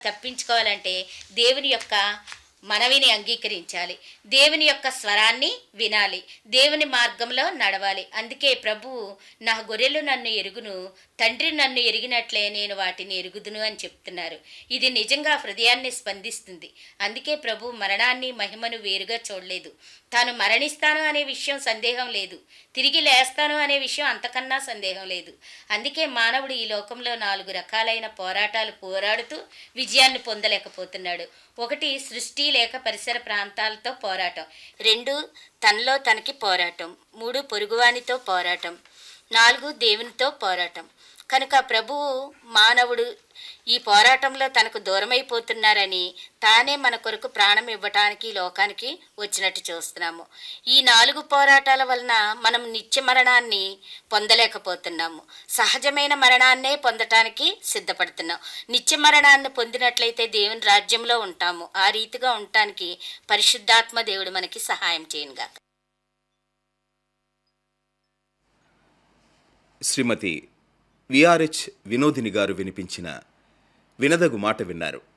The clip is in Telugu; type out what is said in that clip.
తప్పించుకోవాలంటే దేవుని యొక్క మనవిని అంగీకరించాలి దేవుని యొక్క స్వరాన్ని వినాలి దేవుని మార్గంలో నడవాలి అందుకే ప్రభువు నా గొర్రెలు నన్ను ఎరుగును తండ్రి నన్ను ఎరిగినట్లే నేను వాటిని ఎరుగుదును అని చెప్తున్నారు ఇది నిజంగా హృదయాన్ని స్పందిస్తుంది అందుకే ప్రభు మరణాన్ని మహిమను వేరుగా చూడలేదు తాను మరణిస్తాను అనే విషయం సందేహం లేదు తిరిగి లేస్తాను అనే విషయం అంతకన్నా సందేహం లేదు అందుకే మానవుడు ఈ లోకంలో నాలుగు రకాలైన పోరాటాలు పోరాడుతూ విజయాన్ని పొందలేకపోతున్నాడు ఒకటి సృష్టి లేక పరిసర ప్రాంతాలతో పోరాటం రెండు తనలో తనకి పోరాటం మూడు పొరుగువానితో పోరాటం నాలుగు దేవునితో పోరాటం కనుక ప్రభువు మానవుడు ఈ పోరాటంలో తనకు దూరమైపోతున్నారని తానే మన కొరకు ప్రాణం ఇవ్వటానికి ఈ లోకానికి వచ్చినట్టు చూస్తున్నాము ఈ నాలుగు పోరాటాల వలన మనం నిత్య మరణాన్ని పొందలేకపోతున్నాము సహజమైన మరణాన్నే పొందటానికి సిద్ధపడుతున్నాం నిత్య మరణాన్ని పొందినట్లయితే దేవుని రాజ్యంలో ఉంటాము ఆ రీతిగా ఉండటానికి పరిశుద్ధాత్మ దేవుడు మనకి సహాయం చేయనుగా శ్రీమతి విఆర్హెచ్ వినోదిని గారు వినిపించిన వినదగు మాట విన్నారు